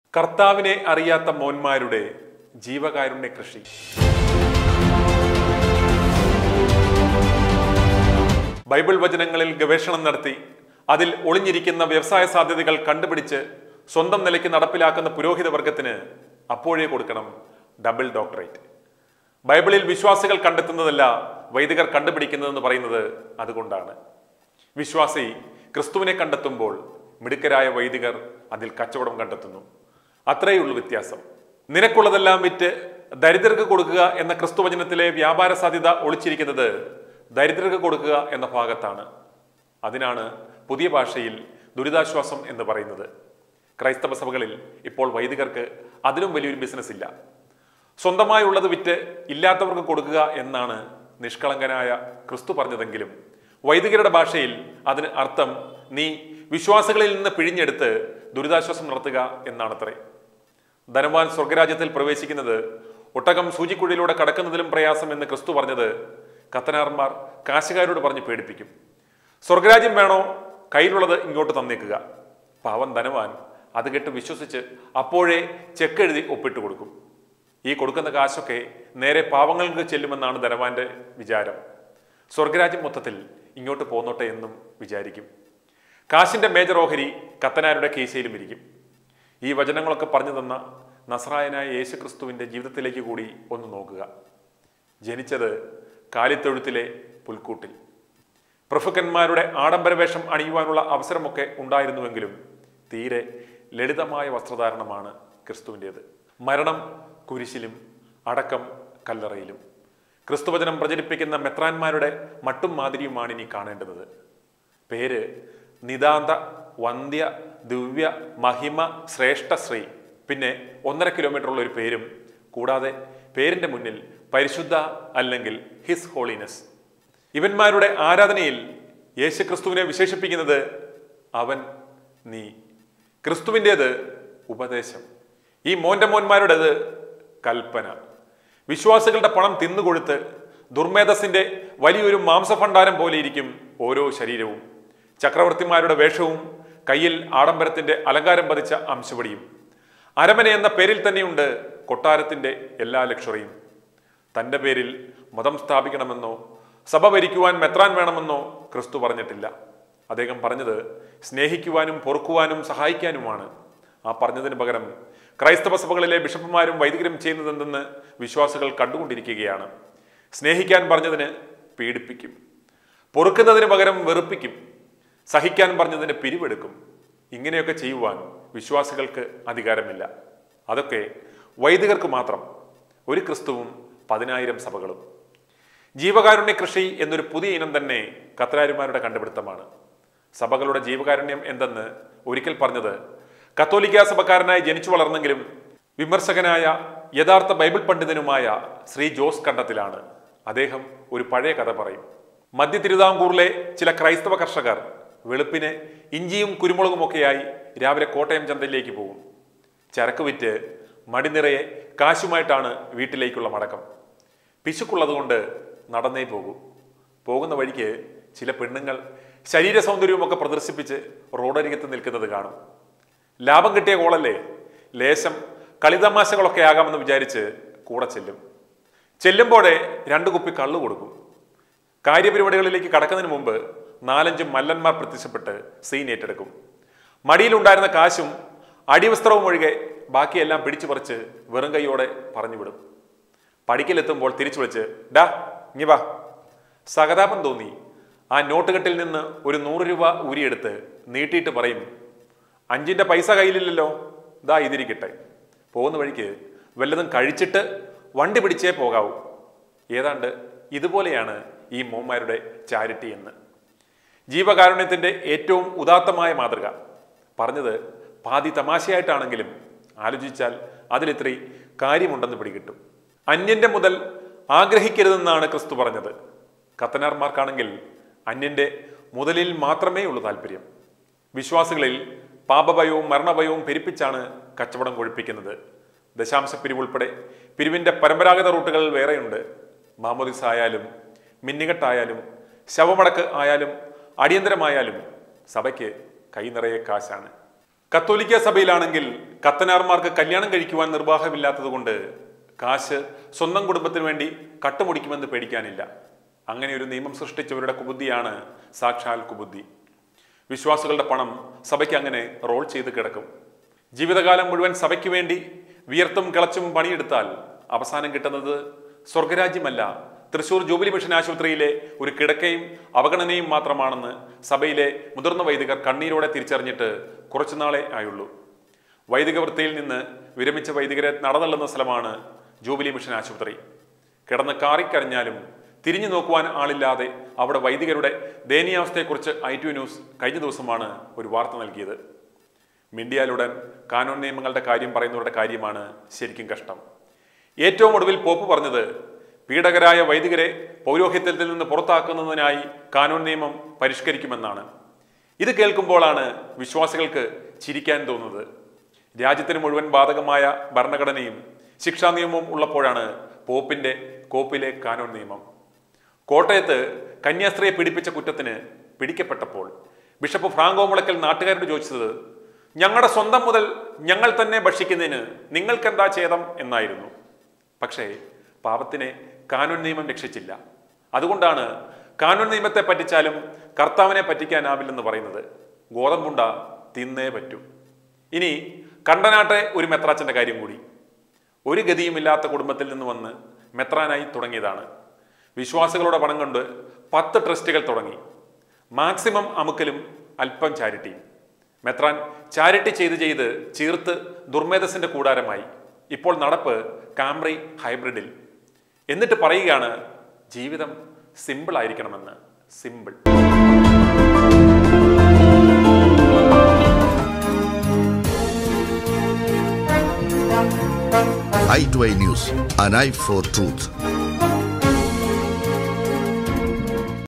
കർത്താവിനെ അറിയാത്ത മോന്മാരുടെ ജീവകാരുണ്യ കൃഷി ബൈബിൾ വചനങ്ങളിൽ ഗവേഷണം നടത്തി അതിൽ ഒളിഞ്ഞിരിക്കുന്ന വ്യവസായ സാധ്യതകൾ കണ്ടുപിടിച്ച് സ്വന്തം നിലയ്ക്ക് നടപ്പിലാക്കുന്ന പുരോഹിത വർഗത്തിന് അപ്പോഴേ കൊടുക്കണം ഡബിൾ ഡോക്ടറേറ്റ് ബൈബിളിൽ വിശ്വാസികൾ കണ്ടെത്തുന്നതല്ല വൈദികർ കണ്ടുപിടിക്കുന്നതെന്ന് പറയുന്നത് അതുകൊണ്ടാണ് വിശ്വാസി ക്രിസ്തുവിനെ കണ്ടെത്തുമ്പോൾ മിടുക്കരായ വൈദികർ അതിൽ കച്ചവടം കണ്ടെത്തുന്നു അത്രയുള്ളൂ വ്യത്യാസം നിനക്കുള്ളതെല്ലാം വിറ്റ് ദരിദ്രർക്ക് കൊടുക്കുക എന്ന ക്രിസ്തുവചനത്തിലെ വ്യാപാര സാധ്യത ഒളിച്ചിരിക്കുന്നത് ദരിദ്രർക്ക് കൊടുക്കുക എന്ന ഭാഗത്താണ് അതിനാണ് പുതിയ ഭാഷയിൽ ദുരിതാശ്വാസം എന്ന് പറയുന്നത് ക്രൈസ്തവ സഭകളിൽ ഇപ്പോൾ വൈദികർക്ക് അതിലും വലിയൊരു ബിസിനസ് ഇല്ല സ്വന്തമായുള്ളത് വിറ്റ് ഇല്ലാത്തവർക്ക് കൊടുക്കുക എന്നാണ് നിഷ്കളങ്കനായ ക്രിസ്തു പറഞ്ഞതെങ്കിലും വൈദികരുടെ ഭാഷയിൽ അതിന് അർത്ഥം നീ വിശ്വാസികളിൽ നിന്ന് പിഴിഞ്ഞെടുത്ത് ദുരിതാശ്വാസം നടത്തുക എന്നാണത്രേ ധനവാൻ സ്വർഗരാജ്യത്തിൽ പ്രവേശിക്കുന്നത് ഒട്ടകം സൂചിക്കുഴിയിലൂടെ കടക്കുന്നതിലും പ്രയാസം എന്ന് ക്രിസ്തു പറഞ്ഞത് കത്തനാർമാർ കാശുകാരോട് പറഞ്ഞ് പേടിപ്പിക്കും സ്വർഗരാജ്യം വേണോ കയ്യിലുള്ളത് ഇങ്ങോട്ട് തന്നേക്കുക പാവൻ ധനവാൻ അത് കേട്ട് വിശ്വസിച്ച് അപ്പോഴേ ചെക്ക് എഴുതി ഒപ്പിട്ട് കൊടുക്കും ഈ കൊടുക്കുന്ന കാശൊക്കെ നേരെ പാവങ്ങൾക്ക് ചെല്ലുമെന്നാണ് ധനവാന്റെ വിചാരം സ്വർഗരാജ്യം മൊത്തത്തിൽ ഇങ്ങോട്ട് പോന്നോട്ടെ എന്നും വിചാരിക്കും കാശിന്റെ മേജർ ഓഹരി കത്തനാരുടെ കീശയിലും ഇരിക്കും ഈ വചനങ്ങളൊക്കെ പറഞ്ഞു തന്ന നസ്രായനായ യേശു ക്രിസ്തുവിന്റെ ജീവിതത്തിലേക്ക് കൂടി ഒന്ന് നോക്കുക ജനിച്ചത് കാലിത്തൊഴുത്തിലെ പുൽക്കൂട്ടിൽ പ്രഭുക്കന്മാരുടെ ആഡംബരവേഷം അണിയുവാനുള്ള അവസരമൊക്കെ ഉണ്ടായിരുന്നുവെങ്കിലും തീരെ ലളിതമായ വസ്ത്രധാരണമാണ് ക്രിസ്തുവിൻ്റേത് മരണം കുരിശിലും അടക്കം കല്ലറയിലും ക്രിസ്തുവചനം പ്രചരിപ്പിക്കുന്ന മെത്രാന്മാരുടെ മട്ടും മാതിരിയുമാണ് ഇനി കാണേണ്ടത് പേര് നിതാന്ത വന്ധ്യ ദിവ്യ മഹിമ ശ്രേഷ്ഠ ശ്രീ പിന്നെ ഒന്നര കിലോമീറ്റർ ഉള്ള ഒരു പേരും കൂടാതെ പേരിന്റെ മുന്നിൽ പരിശുദ്ധ അല്ലെങ്കിൽ ഹിസ് ഹോളിനെസ് ഇവന്മാരുടെ ആരാധനയിൽ യേശു ക്രിസ്തുവിനെ വിശേഷിപ്പിക്കുന്നത് അവൻ നീ ക്രിസ്തുവിൻ്റേത് ഉപദേശം ഈ മോന്റെ മോന്മാരുടേത് കൽപ്പന വിശ്വാസികളുടെ പണം തിന്നുകൊടുത്ത് ദുർമേധസിന്റെ വലിയൊരു മാംസഭണ്ഡാരം പോലെ ഇരിക്കും ഓരോ ശരീരവും ചക്രവർത്തിമാരുടെ വേഷവും കയ്യിൽ ആഡംബരത്തിന്റെ അലങ്കാരം പതിച്ച അംശവടിയും അരമന എന്ന പേരിൽ തന്നെയുണ്ട് കൊട്ടാരത്തിന്റെ എല്ലാ ലക്ഷറിയും തന്റെ പേരിൽ മതം സ്ഥാപിക്കണമെന്നോ സഭ ഭരിക്കുവാൻ മെത്രാൻ വേണമെന്നോ ക്രിസ്തു പറഞ്ഞിട്ടില്ല അദ്ദേഹം പറഞ്ഞത് സ്നേഹിക്കുവാനും പൊറുക്കുവാനും സഹായിക്കാനുമാണ് ആ പറഞ്ഞതിന് പകരം ക്രൈസ്തവ സഭകളിലെ ബിഷപ്പുമാരും വൈദികരും ചെയ്യുന്നതെന്തെന്ന് വിശ്വാസികൾ കണ്ടുകൊണ്ടിരിക്കുകയാണ് സ്നേഹിക്കാൻ പറഞ്ഞതിന് പീഡിപ്പിക്കും പൊറുക്കുന്നതിന് പകരം വെറുപ്പിക്കും സഹിക്കാൻ പറഞ്ഞതിന് പിരിവെടുക്കും ഇങ്ങനെയൊക്കെ ചെയ്യുവാൻ വിശ്വാസികൾക്ക് അധികാരമില്ല അതൊക്കെ വൈദികർക്ക് മാത്രം ഒരു ക്രിസ്തുവും പതിനായിരം സഭകളും ജീവകാരുണ്യ കൃഷി എന്നൊരു പുതിയ ഇനം തന്നെ കത്രാരുമാരുടെ കണ്ടുപിടുത്തമാണ് സഭകളുടെ ജീവകാരുണ്യം എന്തെന്ന് ഒരിക്കൽ പറഞ്ഞത് കത്തോലിക്ക സഭക്കാരനായി ജനിച്ചു വളർന്നെങ്കിലും വിമർശകനായ യഥാർത്ഥ ബൈബിൾ പണ്ഡിതനുമായ ശ്രീ ജോസ് കണ്ടത്തിലാണ് അദ്ദേഹം ഒരു പഴയ കഥ പറയും മധ്യ തിരുവിതാംകൂറിലെ ചില ക്രൈസ്തവ കർഷകർ വെളുപ്പിന് ഇഞ്ചിയും കുരുമുളകുമൊക്കെയായി രാവിലെ കോട്ടയം ചന്തയിലേക്ക് പോകും ചരക്ക് വിറ്റ് മടിനിറയെ കാശുമായിട്ടാണ് വീട്ടിലേക്കുള്ള മടക്കം പിശുക്കുള്ളതുകൊണ്ട് നടന്നേ പോകൂ പോകുന്ന വഴിക്ക് ചില പെണ്ണുങ്ങൾ ശരീര സൗന്ദര്യവുമൊക്കെ പ്രദർശിപ്പിച്ച് റോഡരികത്ത് നിൽക്കുന്നത് കാണും ലാഭം കിട്ടിയ കോളല്ലേ ലേശം കളിതമാശകളൊക്കെ ആകാമെന്ന് വിചാരിച്ച് കൂടെ ചെല്ലും ചെല്ലുമ്പോഴേ രണ്ട് കുപ്പി കള്ളു കൊടുക്കും കാര്യപരിപാടികളിലേക്ക് കടക്കുന്നതിന് മുമ്പ് നാലഞ്ച് മല്ലന്മാർ പ്രത്യക്ഷപ്പെട്ട് സീൻ ഏറ്റെടുക്കും മടിയിലുണ്ടായിരുന്ന കാശും അടിവസ്ത്രവും ഒഴികെ ബാക്കിയെല്ലാം പിടിച്ചു പറിച്ച് വെറും കൈയോടെ പറഞ്ഞുവിടും പടിക്കലെത്തുമ്പോൾ തിരിച്ചു വിളിച്ച് ഡാ ഇങ്ങി വാ സഹതാപം തോന്നി ആ നോട്ടുകെട്ടിൽ നിന്ന് ഒരു നൂറ് രൂപ ഊരിയെടുത്ത് നീട്ടിയിട്ട് പറയും അഞ്ചിന്റെ പൈസ കയ്യിലില്ലല്ലോ ദാ ഇതിരിക്കട്ടെ പോകുന്ന വഴിക്ക് വല്ലതും കഴിച്ചിട്ട് വണ്ടി പിടിച്ചേ പോകാവൂ ഏതാണ്ട് ഇതുപോലെയാണ് ഈ മോന്മാരുടെ ചാരിറ്റി എന്ന് ജീവകാരുണ്യത്തിന്റെ ഏറ്റവും ഉദാത്തമായ മാതൃക പറഞ്ഞത് പാതി തമാശയായിട്ടാണെങ്കിലും ആലോചിച്ചാൽ അതിലിത്രേ കാര്യമുണ്ടെന്ന് പിടികിട്ടും അന്യന്റെ മുതൽ ആഗ്രഹിക്കരുതെന്നാണ് ക്രിസ്തു പറഞ്ഞത് കത്തനാർമാർക്കാണെങ്കിൽ അന്യന്റെ മുതലിൽ മാത്രമേ ഉള്ളൂ താല്പര്യം വിശ്വാസികളിൽ പാപഭയവും മരണഭയവും പെരുപ്പിച്ചാണ് കച്ചവടം കൊഴിപ്പിക്കുന്നത് ദശാംശ പിരിവുൾപ്പെടെ പിരിവിന്റെ പരമ്പരാഗത റൂട്ടുകൾ വേറെയുണ്ട് മാമോദിസ് ആയാലും മിന്നികെട്ടായാലും ശവമടക്ക് ആയാലും അടിയന്തരമായാലും സഭയ്ക്ക് കൈനിറയെ കാശാണ് കത്തോലിക്ക സഭയിലാണെങ്കിൽ കത്തനാർമാർക്ക് കല്യാണം കഴിക്കുവാൻ നിർവാഹമില്ലാത്തതുകൊണ്ട് കാശ് സ്വന്തം കുടുംബത്തിന് വേണ്ടി കട്ടുമുടിക്കുമെന്ന് പേടിക്കാനില്ല അങ്ങനെ ഒരു നിയമം സൃഷ്ടിച്ചവരുടെ കുബുദ്ധിയാണ് സാക്ഷാൽ കുബുദ്ധി വിശ്വാസികളുടെ പണം സഭയ്ക്ക് അങ്ങനെ റോൾ ചെയ്ത് കിടക്കും ജീവിതകാലം മുഴുവൻ സഭയ്ക്ക് വേണ്ടി വിയർത്തും കിളച്ചും പണിയെടുത്താൽ അവസാനം കിട്ടുന്നത് സ്വർഗരാജ്യമല്ല തൃശൂർ ജൂബിലി മിഷൻ ആശുപത്രിയിലെ ഒരു കിടക്കയും അവഗണനയും മാത്രമാണെന്ന് സഭയിലെ മുതിർന്ന വൈദികർ കണ്ണീരോടെ തിരിച്ചറിഞ്ഞിട്ട് കുറച്ചുനാളെ ആയുള്ളൂ വൈദിക വൃത്തിയിൽ നിന്ന് വിരമിച്ച വൈദികരെ നടതള്ളുന്ന സ്ഥലമാണ് ജൂബിലി മിഷൻ ആശുപത്രി കിടന്ന് കാറിക്കരഞ്ഞാലും തിരിഞ്ഞു നോക്കുവാൻ ആളില്ലാതെ അവിടെ വൈദികരുടെ ദയനീയാവസ്ഥയെക്കുറിച്ച് ഐ ടി ന്യൂസ് കഴിഞ്ഞ ദിവസമാണ് ഒരു വാർത്ത നൽകിയത് മിണ്ടിയാലുടൻ കാനൂൺ നിയമങ്ങളുടെ കാര്യം പറയുന്നവരുടെ കാര്യമാണ് ശരിക്കും കഷ്ടം ഏറ്റവും ഒടുവിൽ പോപ്പ് പറഞ്ഞത് പീഡകരായ വൈദികരെ പൗരോഹിത്യത്തിൽ നിന്ന് പുറത്താക്കുന്നതിനായി കാനൂൺ നിയമം പരിഷ്കരിക്കുമെന്നാണ് ഇത് കേൾക്കുമ്പോഴാണ് വിശ്വാസികൾക്ക് ചിരിക്കാൻ തോന്നുന്നത് രാജ്യത്തിന് മുഴുവൻ ബാധകമായ ഭരണഘടനയും ശിക്ഷാ നിയമവും ഉള്ളപ്പോഴാണ് പോപ്പിന്റെ കോപ്പിലെ കാനൂൺ നിയമം കോട്ടയത്ത് കന്യാസ്ത്രീയെ പീഡിപ്പിച്ച കുറ്റത്തിന് പിടിക്കപ്പെട്ടപ്പോൾ ബിഷപ്പ് ഫ്രാങ്കോ മുളക്കൽ നാട്ടുകാരോട് ചോദിച്ചത് ഞങ്ങളുടെ സ്വന്തം മുതൽ ഞങ്ങൾ തന്നെ ഭക്ഷിക്കുന്നതിന് നിങ്ങൾക്കെന്താ ഛേദം എന്നായിരുന്നു പക്ഷേ പാപത്തിനെ കാനൂൻ നിയമം രക്ഷിച്ചില്ല അതുകൊണ്ടാണ് കാനൂൻ നിയമത്തെ പറ്റിച്ചാലും കർത്താവിനെ പറ്റിക്കാനാവില്ലെന്ന് പറയുന്നത് ഗോതമ്പുണ്ട തിന്നേ പറ്റൂ ഇനി കണ്ടനാട്ടെ ഒരു മെത്രാച്ചന്റെ കാര്യം കൂടി ഒരു ഗതിയുമില്ലാത്ത കുടുംബത്തിൽ നിന്ന് വന്ന് മെത്രാനായി തുടങ്ങിയതാണ് വിശ്വാസികളുടെ പണം കൊണ്ട് പത്ത് ട്രസ്റ്റുകൾ തുടങ്ങി മാക്സിമം അമുക്കലും അല്പം ചാരിറ്റിയും മെത്രാൻ ചാരിറ്റി ചെയ്ത് ചെയ്ത് ചീർത്ത് ദുർമേധസിന്റെ കൂടാരമായി ഇപ്പോൾ നടപ്പ് കാംറി ഹൈബ്രിഡിൽ എന്നിട്ട് പറയുകയാണ് ജീവിതം സിമ്പിൾ ആയിരിക്കണമെന്ന് simple i2i News, an eye for truth.